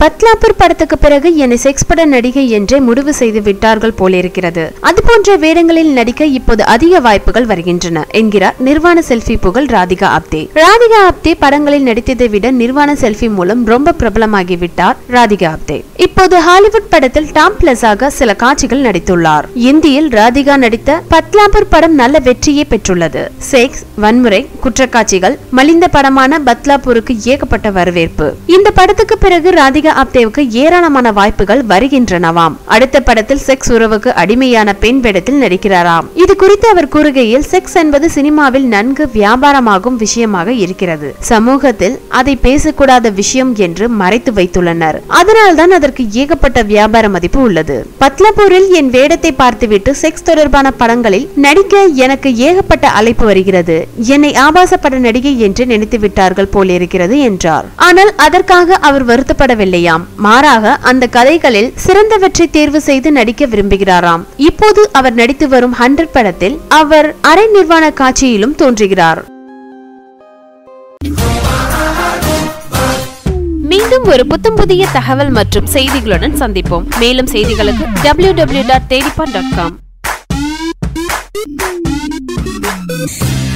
பத்லாபூர் படத்துக்கு பிறகு என்னை செக்ஸ் பட நடிகை என்றே முடிவு செய்து விட்டார்கள் போலிருக்கிறது அதுபோன்ற வேடங்களில் நடிக்க இப்போது அதிக வாய்ப்புகள் வருகின்றன என்கிறார் நிர்வாண செல்ஃபி புகழ் ராதிகா ஆப்தே ராதிகா ஆப்தே படங்களில் நடித்ததை விட நிர்வாண செல்ஃபி மூலம் ரொம்ப பிரபலமாகி விட்டார் ராதிகா ஆப்தே இப்போது ஹாலிவுட் படத்தில் டாம் பிளஸாக சில காட்சிகள் நடித்துள்ளார் இந்தியில் ராதிகா நடித்த பத்லாபூர் படம் நல்ல வெற்றியை பெற்றுள்ளது செக்ஸ் வன்முறை குற்றக்காட்சிகள் மலிந்த படமான பத்லாபூருக்கு ஏகப்பட்ட வரவேற்பு இந்த படத்துக்கு பிறகு ராதிகா ஆப்தேவுக்கு ஏராளமான வாய்ப்புகள் வருகின்றனவாம் அடுத்த படத்தில் செக்ஸ் உறவுக்கு அடிமையான பெண் வேடத்தில் நடிக்கிறாராம் இது குறித்து அவர் கூறுகையில் செக்ஸ் என்பது சினிமாவில் நன்கு வியாபாரமாகும் விஷயமாக இருக்கிறது சமூகத்தில் அதை பேசக்கூடாத விஷயம் என்று மறைத்து வைத்துள்ளனர் அதனால்தான் அதற்கு ஏகப்பட்ட வியாபார மதிப்பு உள்ளது பத்லபூரில் என் வேடத்தை பார்த்துவிட்டு செக்ஸ் தொடர்பான படங்களில் நடிக்க எனக்கு ஏகப்பட்ட அழைப்பு வருகிறது என்னை ஆபாச பட நடிகை என்று நினைத்து விட்டார்கள் போலிருக்கிறது என்றார் ஆனால் அதற்காக அவர் வருத்தப்படவில்லையாம் மாறாக அந்த கதைகளில் சிறந்தவற்றை தேர்வு செய்து நடிக்க விரும்புகிறாராம் இப்போது அவர் நடித்து வரும் ஹண்ட்ரட் படத்தில் அவர் அரை நிர்வாண காட்சியிலும் தோன்றுகிறார் மீண்டும் ஒரு புத்தம் புதிய தகவல் மற்றும் செய்திகளுடன் சந்திப்போம் மேலும் செய்திகளுக்கு டபிள்யூ டபிள்யூ டாட் தேடிப்பான் டாட் காம்